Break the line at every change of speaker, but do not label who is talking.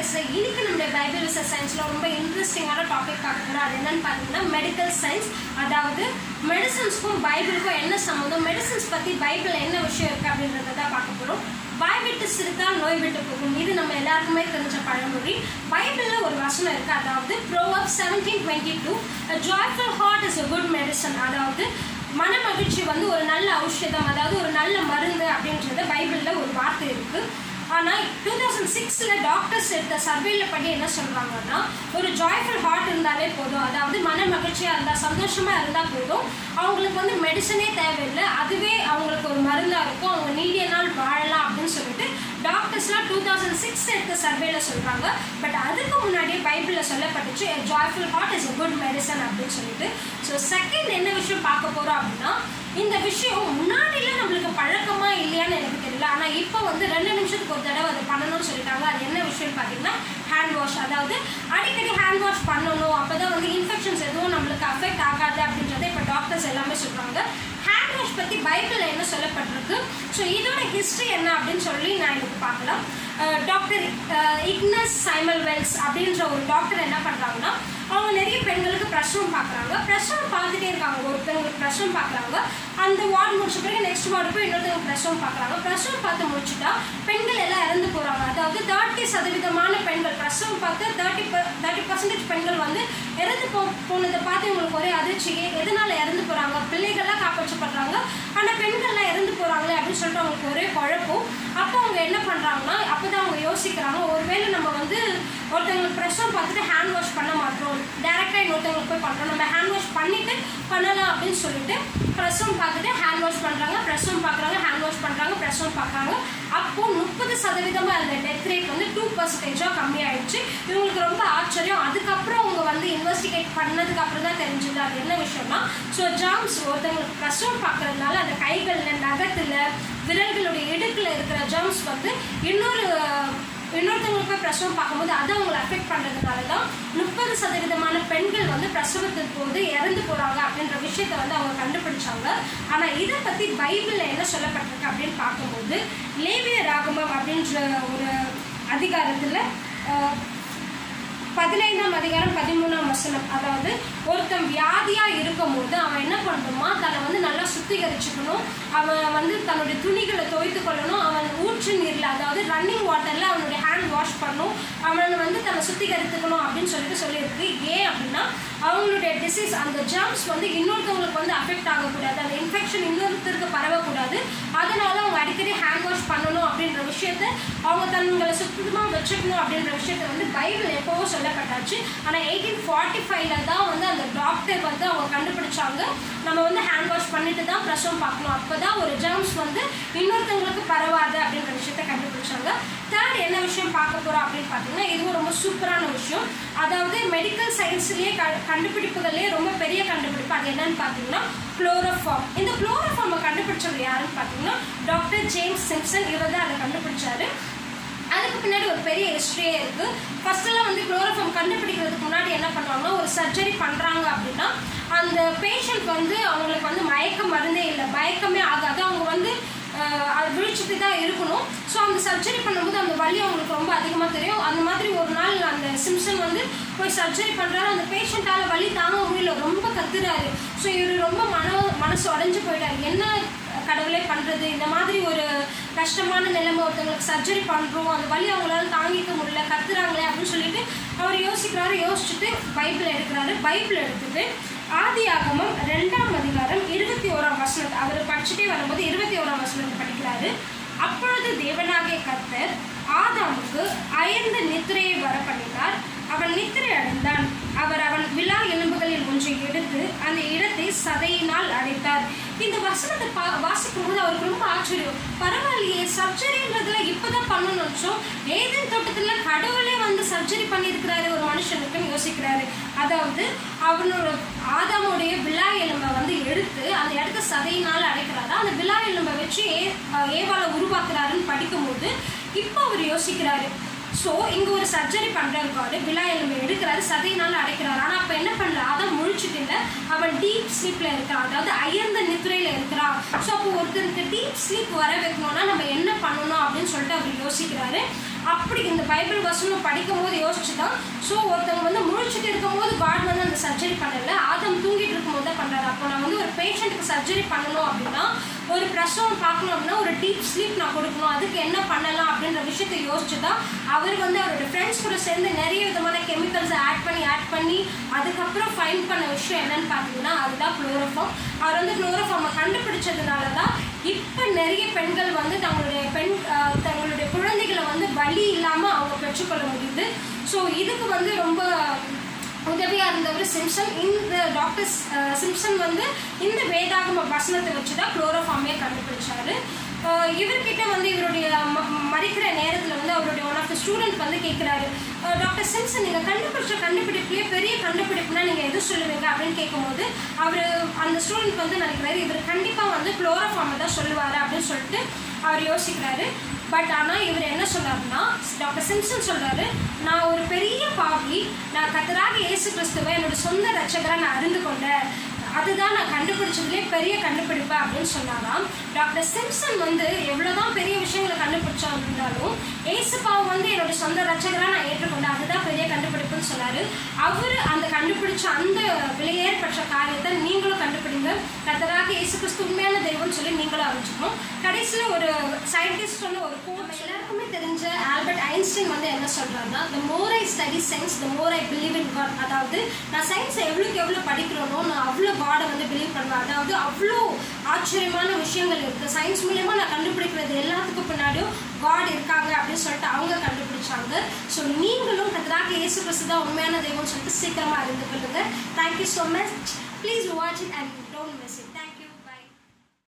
கிளாஸ்ல இன்னைக்கு நம்முடைய பைபிள் ரிசர்ச் சயின்ஸ்ல ரொம்ப இன்ட்ரெஸ்டிங்கான டாபிக் பார்க்க போறோம் அது என்னன்னு பார்த்தீங்கன்னா மெடிக்கல் சயின்ஸ் அதாவது மெடிசன்ஸ்க்கும் பைபிளுக்கும் என்ன சம்மந்தம் மெடிசன்ஸ் பத்தி பைபிள்ல என்ன விஷயம் இருக்கு அப்படின்றத தான் பார்க்க போறோம் வாய் விட்டு சிரித்தால் நோய் விட்டு போகும் இது நம்ம எல்லாருக்குமே தெரிஞ்ச பழமொழி பைபிள்ல ஒரு வசனம் இருக்கு அதாவது Proverbs seventeen twenty two joyful heart is a good medicine அதாவது மன மகிழ்ச்சி வந்து ஒரு நல்ல ஔஷதம் அதாவது ஒரு நல்ல மருந்து அப்படின்றது பைபிள்ல ஒரு வார்த்தை இருக்கு ஆனால் டூ தௌசண்ட் சிக்ஸில் டாக்டர்ஸ் எடுத்த சர்வேல படி என்ன சொல்கிறாங்கன்னா ஒரு ஜாய்ஃபுல் ஹார்ட் இருந்தாலே போதும் அதாவது மன மகிழ்ச்சியாக இருந்தால் சந்தோஷமாக இருந்தால் போதும் அவங்களுக்கு வந்து மெடிசனே தேவையில்லை அதுவே அவங்களுக்கு ஒரு மருந்தாக இருக்கும் அவங்க நீடிய நாள் வாழலாம் அப்படின்னு சொல்லிட்டு டாக்டர்ஸ்லாம் டூ தௌசண்ட் சிக்ஸ் எடுத்த சர்வேல சொல்கிறாங்க பட் அதுக்கு முன்னாடியே பைபிளில் சொல்லப்பட்டுச்சு joyful heart is a good medicine அப்படின்னு சொல்லிட்டு ஸோ செகண்ட் என்ன விஷயம் பார்க்க போகிறோம் அப்படின்னா இந்த விஷயம் முன்னாடிலாம் நம்மளுக்கு பழக்கமா இல்லையான்னு எனக்கு தெரியல ஆனால் இப்போ வந்து ரெண்டு நிமிஷத்துக்கு ஒரு தடவை அதை பண்ணணும்னு சொல்லிட்டாங்க அது என்ன விஷயம்னு பார்த்தீங்கன்னா ஹேண்ட் வாஷ் அதாவது அடிக்கடி ஹேண்ட் வாஷ் பண்ணணும் அப்போ தான் வந்து இன்ஃபெக்ஷன்ஸ் எதுவும் நம்மளுக்கு அஃபெக்ட் ஆகாது அப்படின்றத இப்போ டாக்டர்ஸ் எல்லாமே சொல்கிறாங்க ஹேண்ட் வாஷ் பற்றி பைபிளில் என்ன சொல்லப்பட்டிருக்கு ஸோ இதோட ஹிஸ்ட்ரி என்ன அப்படின்னு சொல்லி நான் எனக்கு பார்க்கலாம் டாக்டர் இக்னஸ் சைமல் வெல்ஸ் அப்படின்ற ஒரு டாக்டர் என்ன பண்ணுறாங்கன்னா அவங்க நிறைய பெண்களுக்கு பிரசவம் பார்க்குறாங்க பிரசவம் பார்த்துட்டே இருக்காங்க ஒரு பெண்களுக்கு பிரசவம் பார்க்குறாங்க அந்த வார்டு முடிச்ச பிறகு நெக்ஸ்ட் வார்டு போய் இன்னொருத்தவங்க பிரசவம் பார்க்குறாங்க பிரசவம் பார்த்து முடிச்சுட்டா பெண்கள் எல்லாம் இறந்து போகிறாங்க அதாவது தேர்ட்டி சதவீதமான பெண்கள் பிரசவம் பார்த்து தேர்ட்டி தேர்ட்டி பர்சன்டேஜ் பெண்கள் வந்து இறந்து போ போனதை பார்த்து இவங்களுக்கு ஒரே அதிர்ச்சி எதனால இறந்து போகிறாங்க பிள்ளைகள்லாம் காப்பாற்றப்படுறாங்க ஆனால் பெண்கள்லாம் இறந்து போகிறாங்களே அப்படின்னு சொல்லிட்டு அவங்களுக்கு ஒரே குழப்பம் அப்போ அவங்க என்ன பண்ணுறாங்கன்னா அப்போ தான் அவங்க யோசிக்கிறாங்க ஒருவேளை நம்ம வந்து ஒருத்தவங்களுக்கு பிரசவம் பார்த்துட்டு ஹேண்ட் வாஷ் பண்ண மாட்டோம் டேரெக்டாக இன்னொருத்தவங்களுக்கு போய் பண்ணுறோம் நம்ம ஹேண்ட் வாஷ் பண்ணிவிட்டு பண்ணலாம் அப்படின்னு சொல்லிட்டு பிரசவம் பார்த்துட்டு ஹேண்ட் வாஷ் பண்ணுறாங்க பிரசவம் பார்க்குறாங்க ஹேண்ட் வாஷ் பண்ணுறாங்க பிரசவம் பார்க்குறாங்க அப்போ முப்பது சதவீதமாக இருந்த டெத் ரேட் வந்து டூ பர்சன்டேஜாக கம்மியாயிடுச்சு இவங்களுக்கு ரொம்ப ஆச்சரியம் அதுக்கப்புறம் அவங்க வந்து இன்வெஸ்டிகேட் பண்ணதுக்கு அப்புறம் தான் தெரிஞ்சது அது என்ன விஷயம்னா ஸோ ஜாம்ஸ் ஒருத்தவங்களுக்கு பிரசவம் பார்க்கறதுனால அந்த கைகளில் நகத்தில் விரல்களுடைய இடுக்கில் இருக்கிற ஜாம்ஸ் வந்து இன்னொரு இன்னொருத்தவங்களுக்கு போய் பிரசவம் பார்க்கும்போது அது அவங்களை அஃபெக்ட் பண்ணுறதுனால தான் முப்பது சதவீதமான பெண்கள் வந்து பிரசவத்தின் போது இறந்து போகிறாங்க அப்படின்ற விஷயத்த வந்து அவங்க கண்டுபிடிச்சாங்க ஆனால் இதை பற்றி பைபிளில் என்ன சொல்லப்பட்டிருக்கு அப்படின்னு பார்க்கும்போது லேவிய ராகமம் அப்படின்ற ஒரு அதிகாரத்தில் பதினைந்தாம் அதிகாரம் பதிமூணாம் வசனம் அதாவது ஒருத்தன் வியாதியா இருக்கும்போது அவன் என்ன பண்ணணுமா தன்னை வந்து நல்லா சுத்திகரிச்சுக்கணும் அவன் வந்து தன்னுடைய துணிகளை துவைத்து கொள்ளணும் அவன் ஊற்று நீர்ல அதாவது ரன்னிங் வாட்டர்ல அவனுடைய ஹேண்ட் வாஷ் பண்ணணும் அவனை வந்து தன்னை சுத்திகரித்துக்கணும் அப்படின்னு சொல்லிட்டு சொல்லியிருக்கு ஏன் அப்படின்னா அவங்களுடைய டிசீஸ் அந்த ஜாம்ஸ் வந்து இன்னொருத்தவங்களுக்கு வந்து அஃபெக்ட் ஆகக்கூடாது அந்த இன்ஃபெக்ஷன் இன்னொருத்தருக்கு பரவக்கூடாது அதனால அவங்க அடிக்கடி ஹேண்ட் வாஷ் பண்ணணும் அப்படின்ற விஷயத்த அவங்க தங்களை சுத்தமாக வச்சுக்கணும் அப்படின்ற விஷயத்த வந்து பைபிள் எப்போவோ சொல்லப்பட்டாச்சு ஆனால் எயிட்டீன் ஃபார்ட்டி ஃபைவ்ல தான் வந்து அந்த டாக்டர் வந்து அவங்க கண்டுபிடிச்சாங்க நம்ம வந்து ஹேண்ட் வாஷ் பண்ணிட்டு தான் பிரசவம் பார்க்கணும் அப்போ தான் ஒரு ஜெர்ம்ஸ் வந்து இன்னொருத்தவங்களுக்கு பரவாது அப்படின்ற விஷயத்த கண்டுபிடிச்சாங்க தேர்ட் என்ன விஷயம் பார்க்க போகிறோம் அப்படின்னு பார்த்தீங்கன்னா இதுவும் ரொம்ப சூப்பரான விஷயம் அதாவது மெடிக்கல் சயின்ஸ்லேயே க கண்டுபிடிப்புகள்லேயே ரொம்ப பெரிய கண்டுபிடிப்பு அது என்னன்னு பார்த்தீங்கன்னா குளோரோஃபார்ம் இந்த குளோரோஃபார்மை கண்டுபிடிச்சவர் யாருன்னு பார்த்தீங்கன்னா டாக்டர் ஜேம்ஸ் சிம்சன் இவர் தான் அதை கண்டுபிடிச்சாரு அதுக்கு பின்னாடி ஒரு பெரிய ஹிஸ்ட்ரியே இருக்கு ஃபர்ஸ்ட் எல்லாம் வந்து குளோரோஃபார்ம் கண்டுபிடிக்கிறதுக்கு முன்னாடி என்ன பண்ணுவாங்கன்னா ஒரு சர்ஜரி பண்றாங்க அப்படின்னா அந்த பேஷண்ட் வந்து அவங்களுக்கு வந்து மயக்க மருந்தே இல்லை மயக்கமே ஆகாது அவங்க வந்து அது விழிச்சிட்டு தான் இருக்கணும் ஸோ அந்த சர்ஜரி பண்ணும்போது அந்த வலி அவங்களுக்கு ரொம்ப அதிகமாக தெரியும் அந்த மாதிரி ஒரு நாள் அந்த சிம்சன் வந்து போய் சர்ஜரி பண்ணுறாரு அந்த பேஷண்ட்டால் வலி தாங்க முடியல ரொம்ப கத்துறாரு ஸோ இவர் ரொம்ப மன மனசு உடஞ்சு போயிட்டாரு என்ன கடவுளே பண்ணுறது இந்த மாதிரி ஒரு கஷ்டமான நிலைமை ஒருத்தவங்களுக்கு சர்ஜரி பண்ணுறோம் அந்த வலி அவங்களால தாங்கிக்க முடியல கத்துறாங்களே அப்படின்னு சொல்லிட்டு அவர் யோசிக்கிறாரு யோசிச்சுட்டு பைபிள் எடுக்கிறாரு பைபிள் எடுத்துட்டு ஆதி ஆகமம் ரெண்டாம் அதிகாரம் இருபத்தி ஓராம் வசனத்தை அவர் படிச்சுட்டே வரும்போது இருபத்தி ஓராம் வசனத்தை படிக்கிறாரு அப்பொழுது தேவனாகிய கர்த்தர் ஆதாமுக்கு அயர்ந்த நித்திரையை வர பண்ணினார் அவன் நித்திரை அடைந்தான் அவர் அவன் விழா எலும்புகளில் ஒன்றை எடுத்து அந்த இடத்தை சதையினால் அடைத்தார் இந்த வசனத்தை பா வாசிக்கும் போது அவருக்கு ரொம்ப ஆச்சரியம் பரவாயில்லையே சர்ஜரின்றதுல இப்பதான் பண்ணணும்னு நினச்சோம் ஏதேன் தோட்டத்துல கடவுளே வந்து சர்ஜரி பண்ணியிருக்கிறாரு ஒரு மனுஷனுக்குன்னு யோசிக்கிறாரு அதாவது அவனோட ஆதாமுடைய விழா எலும்பை வந்து எடுத்து அந்த இடத்த சதையினால் அடைக்கிறாரு அந்த விழா எலும்பை வச்சு ஏ ஏவால உருவாக்குறாருன்னு படிக்கும்போது இப்போ அவர் யோசிக்கிறாரு ஸோ இங்கே ஒரு சர்ஜரி பண்ணுறாரு விழா எலும்பு எடுக்கிறாரு சதையினால அடைக்கிறாரு ஆனால் அப்போ என்ன பண்ணல அதான் முழிச்சுட்டு இல்லை அவன் டீப் ஸ்லீப்பில் இருக்கிறான் அதாவது அயர்ந்த நித்திரையில் இருக்கிறான் ஸோ அப்போ ஒருத்தருக்கு டீப் ஸ்லீப் வர வைக்கணும்னா நம்ம என்ன பண்ணணும் அப்படின்னு சொல்லிட்டு அவர் யோசிக்கிறாரு அப்படி இப்படி இந்த பைபிள் வசனம் படிக்கும் போது யோசிச்சு தான் ஸோ ஒருத்தவங்க வந்து முழிச்சுட்டு இருக்கும்போது காட் வந்து அந்த சர்ஜரி பண்ணல ஆதம் தூங்கிட்டு இருக்கும்போது தான் பண்ணாரு அப்போ நான் வந்து ஒரு பேஷண்ட்டுக்கு சர்ஜரி பண்ணணும் அப்படின்னா ஒரு பிரசவம் பார்க்கணும் அப்படின்னா ஒரு டீப் ஸ்லீப் நான் கொடுக்கணும் அதுக்கு என்ன பண்ணலாம் அப்படின்ற விஷயத்தை யோசிச்சு தான் அவர் வந்து அவரோட ஃப்ரெண்ட்ஸ் கூட சேர்ந்து நிறைய விதமான கெமிக்கல்ஸை ஆட் பண்ணி ஆட் பண்ணி அதுக்கப்புறம் ஃபைன் பண்ண விஷயம் என்னன்னு பார்த்தீங்கன்னா அதுதான் குளோரோஃபார்ம் அவர் வந்து குளோரோஃபார்மை கண்டுபிடிச்சதுனால தான் இப்போ நிறைய பெண்கள் வந்து தங்களுடைய பெண் ஆஹ் தங்களுடைய குழந்தைகளை வந்து வலி இல்லாமல் அவங்க பெற்றுக்கொள்ள முடியுது ஸோ இதுக்கு வந்து ரொம்ப உதவியாக இருந்தவர் சிம்சன் இந்த டாக்டர் சிம்சன் வந்து இந்த வேதாகம வசனத்தை வச்சு தான் குளோரோஃபார்மே கண்டுபிடிச்சாரு அஹ் இவர்கிட்ட வந்து இவருடைய ம- மறிக்கிற நேரத்தில் வந்து அவருடைய ஒன் ஆஃப் த ஸ்டூடெண்ட் வந்து கேட்குறாரு டாக்டர் சிம்சன் நீங்கள் கண்டுபிடிச்ச கண்டுபிடிப்புலேயே பெரிய கண்டுபிடிப்புனா நீங்கள் எது சொல்லுவீங்க அப்படின்னு கேட்கும்போது அவர் அந்த ஸ்டூடெண்ட் வந்து நினைக்கிறாரு இவர் கண்டிப்பாக வந்து குளோரோஃபார்மை தான் சொல்லுவார் அப்படின்னு சொல்லிட்டு அவர் யோசிக்கிறாரு பட் ஆனால் இவர் என்ன சொல்றாருன்னா டாக்டர் சிம்சன் சொல்றாரு நான் ஒரு பெரிய பாவி நான் கத்தராக இயேசு கிறிஸ்துவை என்னோட சொந்த ரட்சகராக நான் அறிந்து கொண்டேன் அதுதான் நான் கண்டுபிடிச்சதுலேயே பெரிய கண்டுபிடிப்பு அப்படின்னு சொன்னாராம் டாக்டர் சிம்சன் வந்து எவ்வளோதான் பெரிய விஷயங்களை கண்டுபிடிச்சா இருந்தாலும் ஏசுப்பாவை வந்து என்னோட சொந்த ரட்சகராக நான் ஏற்றுக்கொண்டேன் அதுதான் பெரிய கண்டுபிடிப்புன்னு சொன்னாரு அவர் அந்த கண்டுபிடிச்ச அந்த விலையேற்பட்ட காரியத்தை நீங்களும் கண்டுபிடிங்க கத்தராக இயேசு கிறிஸ்து உண்மையான தெய்வம்னு சொல்லி நீங்களும் அறிஞ்சுக்கணும் கடைசியில் ஒரு சயின்டிஸ்ட் சொன்ன ஒரு கோட் எல்லாருக்குமே தெரிஞ்ச ஆல்பர்ட் ஐன்ஸ்டைன் வந்து என்ன சொல்றாருன்னா the more I study science the more I believe in God அதாவது நான் சயின்ஸை எவ்வளோக்கு எவ்வளோ படிக்கிறேனோ நான் அவ்வளோ காடை வந்து பிலீவ் பண்ணுவேன் அதாவது அவ்வளோ ஆச்சரியமான விஷயங்கள் இருக்குது சயின்ஸ் மூலயமா நான் கண்டுபிடிக்கிறது எல்லாத்துக்கும் பின்னாடியும் காட் இருக்காங்க அப்படின்னு சொல்லிட்டு அவங்க கண்டுபிடிச்சாங்க ஸோ நீங்களும் கத்தராக இயேசு கிறிஸ்து தான் உண்மையான தெய்வம்னு சொல்லிட்டு சீக்கிரமாக அறிந்து கொள்ளுங்க thank you so much please watch it and don't miss it